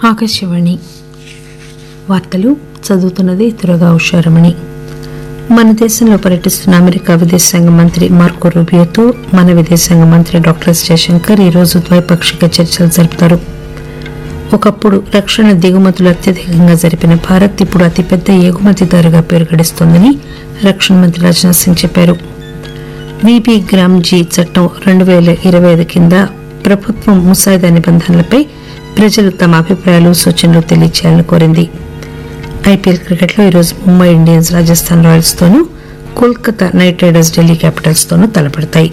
ఆకాశవాణి వార్తలు చదువుతున్నది త్వరగా ఉషారమణి మన దేశంలో పర్యటిస్తున్న అమెరికా విదేశాంగ మంత్రి మార్కో రూబియోతో మన విదేశాంగ మంత్రి డాక్టర్ ఎస్ జయశంకర్ ఈరోజు ద్వైపాక్షిక చర్చలు జరుపుతారు ఒకప్పుడు రక్షణ దిగుమతులు అత్యధికంగా జరిపిన భారత్ ఇప్పుడు అతిపెద్ద ఎగుమతిదారుగా పేరు గడిస్తోందని రక్షణ మంత్రి రాజ్నాథ్ సింగ్ చెప్పారు విబి గ్రామ్ జీ చట్టం రెండు వేల ఇరవై ఐదు కింద ప్రభుత్వం ముసాయిదా నిబంధనలపై ప్రజలు తమ అభిప్రాయాలు సూచనలు తెలియచేయాలని కోరింది ఐపీఎల్ క్రికెట్లో ఈరోజు ముంబై ఇండియన్స్ రాజస్థాన్ రాయల్స్ తోనూ Kolkata Knight Riders Delhi Capitals తోనూ తలపడతాయి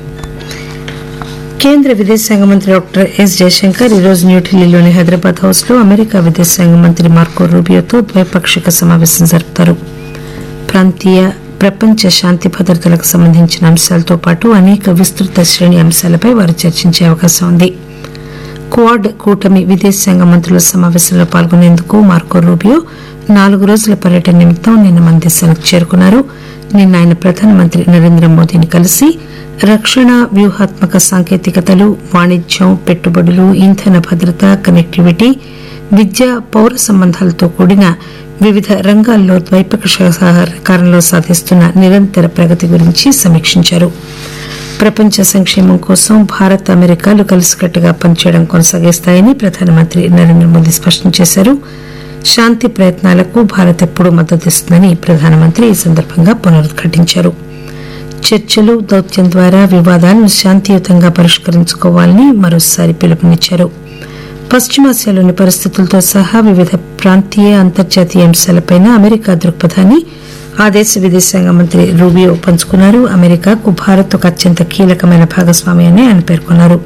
కేంద్ర విదేశాంగ మంత్రి డాక్టర్ ఎస్ జయశంకర్ ఈరోజు న్యూఢిల్లీలోని హైదరాబాద్ హౌస్ లో అమెరికా విదేశాంగ మంత్రి మార్కో రూబియోతో ద్వైపాక్షిక సమావేశం జరుపుతారు ప్రాంతీయ ప్రపంచ శాంతి భద్రతలకు సంబంధించిన అంశాలతో పాటు అనేక విస్తృత శ్రేణి అంశాలపై వారు చర్చించే అవకాశం ఉంది క్వాడ్ కూటమి విదేశాంగ మంత్రుల సమావేశంలో పాల్గొనేందుకు మార్కో రూబియో నాలుగు రోజుల పర్యటన నిమిత్తం నిన్న మన దేశానికి చేరుకున్నారు నిన్న ఆయన ప్రధానమంత్రి నరేంద్ర మోదీని కలిసి రక్షణ వ్యూహాత్మక సాంకేతికతలు వాణిజ్యం పెట్టుబడులు ఇంధన భద్రత కనెక్టివిటీ విద్య పౌర సంబంధాలతో కూడిన వివిధ రంగాల్లో ద్వైపాక్షిక సహకారంలో సాధిస్తున్న నిరంతర ప్రగతి గురించి సమీక్షించారు ప్రపంచ సంక్షేమం కోసం భారత్ అమెరికాలు కలిసికట్టుగా పనిచేయడం కొనసాగిస్తాయని ప్రధానమంత్రి నరేంద్ర మోదీ స్పష్టం చేశారు శాంతి ప్రయత్నాలకు భారత్ ఎప్పుడూ మద్దతిస్తుందని ప్రధానమంత్రి ఈ సందర్భంగా పునరుద్ఘాటించారు చర్చలు దౌత్యం ద్వారా వివాదాలను శాంతియుతంగా పరిష్కరించుకోవాలని మరోసారి పిలుపునిచ్చారు పశ్చిమాసియాలోని పరిస్థితులతో సహా వివిధ ప్రాంతీయ అంతర్జాతీయ అంశాలపై అమెరికా దృక్పథాన్ని ఆ దేశ విదేశాంగ మంత్రి రూబియో పంచుకున్నారు అమెరికాకు భారత్ ఒక అత్యంత కీలకమైన భాగస్వామి అని ఆయన పేర్కొన్నారు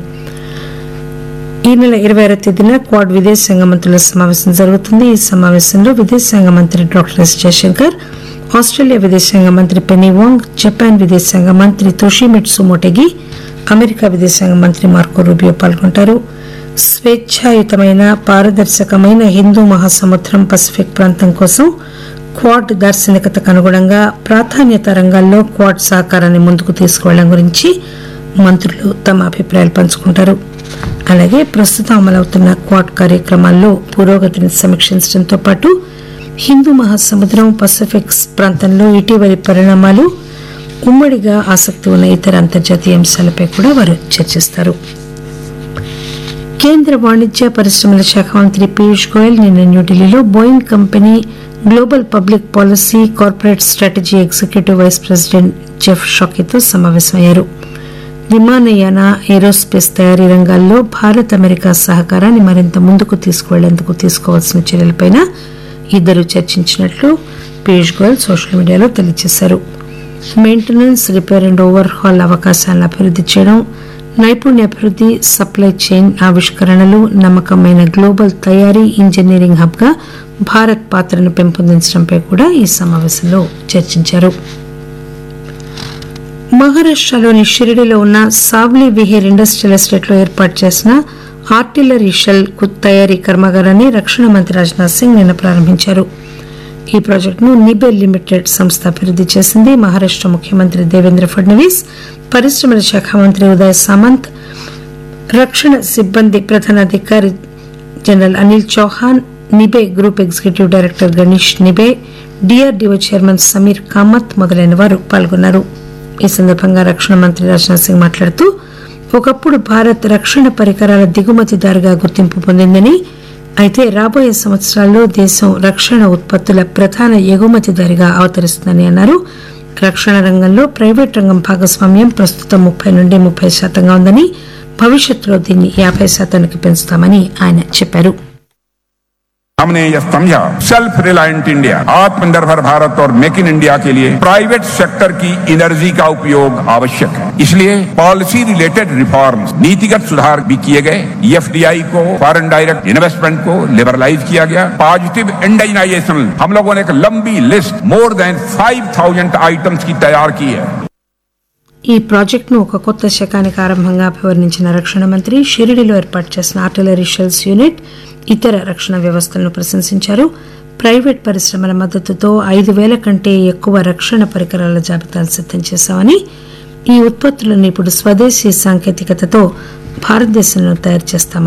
ఈ నెల ఇరవై ఆరో తేదీన క్వాడ్ విదేశాంగ మంత్రుల సమావేశం జరుగుతుంది ఈ సమావేశంలో విదేశాంగ మంత్రి డాక్టర్ ఎస్ జయశంకర్ ఆస్ట్రేలియా విదేశాంగ మంత్రి పెనీ వాంగ్ జపాన్ విదేశాంగ మంత్రి తోషిమిట్సు మోటెగి అమెరికా విదేశాంగ మంత్రి మార్కో రూబియో పాల్గొంటారు స్వేచ్ఛాయుతమైన పారదర్శకమైన హిందూ మహాసముద్రం పసిఫిక్ ప్రాంతం కోసం క్వాడ్ దార్శనికతకు అనుగుణంగా ప్రాధాన్యత రంగాల్లో క్వాడ్ సహకారాన్ని ముందుకు తీసుకువెళ్లడం గురించి మంత్రులు తమ అభిప్రాయాలు పంచుకుంటారు అలాగే ప్రస్తుతం అమలవుతున్న క్వాడ్ కార్యక్రమాల్లో పురోగతిని సమీక్షించడంతో పాటు హిందూ మహాసముద్రం పసిఫిక్ ప్రాంతంలో ఇటీవలి పరిణామాలు ఉమ్మడిగా ఆసక్తి ఉన్న ఇతర అంతర్జాతీయ అంశాలపై కూడా వారు చర్చిస్తారు కేంద్ర వాణిజ్య పరిశ్రమల శాఖ మంత్రి పీయూష్ గోయల్ నిన్న న్యూఢిల్లీలో Boeing company global public policy corporate strategy executive vice president Jeff షాకీతో సమావేశమయ్యారు విమానయాన ఏరోస్పేస్ తయారీ రంగాల్లో భారత్ అమెరికా సహకారాన్ని మరింత ముందుకు తీసుకువెళ్లేందుకు తీసుకోవాల్సిన చర్యలపై ఇద్దరు చర్చించినట్లు పీయూష్ గోయల్ సోషల్ మీడియాలో తెలియజేశారు maintenance repair and overhaul అవకాశాలను అభివృద్ధి చేయడం నైపుణ్యాభివృద్ధి సప్లై చైన్ ఆవిష్కరణలు నమ్మకమైన గ్లోబల్ తయారీ ఇంజనీరింగ్ హబ్ గా భారత్ పాత్రను పెంపొందించడంపై కూడా ఈ సమావేశంలో చర్చించారు మహారాష్టలోని షిరిడిలో ఉన్న సావ్లీ విహేర్ ఇండస్ట్రియల్ ఎస్టేట్ లో ఏర్పాటు చేసిన ఆర్టిలరీ షెల్ తయారీ కర్మాగారాన్ని రక్షణ మంత్రి రాజ్నాథ్ సింగ్ నిన్న ప్రారంభించారు ఈ ప్రాజెక్టును నిబెల్ లిమిటెడ్ సంస్థ అభివృద్ధి చేసింది మహారాష్ట ముఖ్యమంత్రి దేవేంద్ర ఫడ్నవీస్ పరిశ్రమల శాఖ మంత్రి ఉదయ్ సామంత్ రక్షణ సిబ్బంది ప్రధానాధికారి general Anil Chauhan Nibe group executive director Ganesh Nibe DRDO chairman Sameer Kamat మొదలైన వారు పాల్గొన్నారు ఈ సందర్భంగా రక్షణ మంత్రి రాజ్నాథ్ సింగ్ మాట్లాడుతూ ఒకప్పుడు భారత్ రక్షణ పరికరాల దిగుమతిదారుగా గుర్తింపు పొందిందని అయితే రాబోయే సంవత్సరాల్లో దేశం రక్షణ ఉత్పత్తుల ప్రధాన ఎగుమతిదారిగా అవతరిస్తుందని అన్నారు రక్షణ రంగంలో ప్రైవేట్ రంగం భాగస్వామ్యం ప్రస్తుతం ముప్పై నుండి ముప్పై శాతంగా ఉందని భవిష్యత్తులో దీన్ని యాభై శాతానికి పెంచుతామని ఆయన చెప్పారు हमने यह समझा सेल्फ रिलायंट इंडिया आत्मनिर्भर भारत और मेक इन इंडिया के लिए प्राइवेट सेक्टर की एनर्जी का उपयोग आवश्यक है इसलिए पॉलिसी रिलेटेड रिफॉर्म्स नीतिगत सुधार भी किए गए एफडीआई को फॉरेन डायरेक्ट इन्वेस्टमेंट को लिबरलाइज किया गया पॉजिटिव इंडाइनाइजेशन हम लोगों ने एक लंबी लिस्ट मोर देन 5000 आइटम्स की तैयार की है ఈ ప్రాజెక్టును ఒక కొత్త శకానికి ఆరంభంగా అభివర్ణించిన రక్షణ మంత్రి షిరిడిలో ఏర్పాటు చేసిన ఆర్టిలరీ షెల్స్ యూనిట్ ఇతర రక్షణ వ్యవస్థలను ప్రశంసించారు ప్రైవేట్ పరిశ్రమల మద్దతుతో ఐదు వేల కంటే ఎక్కువ రక్షణ పరికరాల జాబితాను సిద్దం చేశామని ఈ ఉత్పత్తులను ఇప్పుడు స్వదేశీ సాంకేతికతతో భారతదేశంలో తయారు చేస్తామని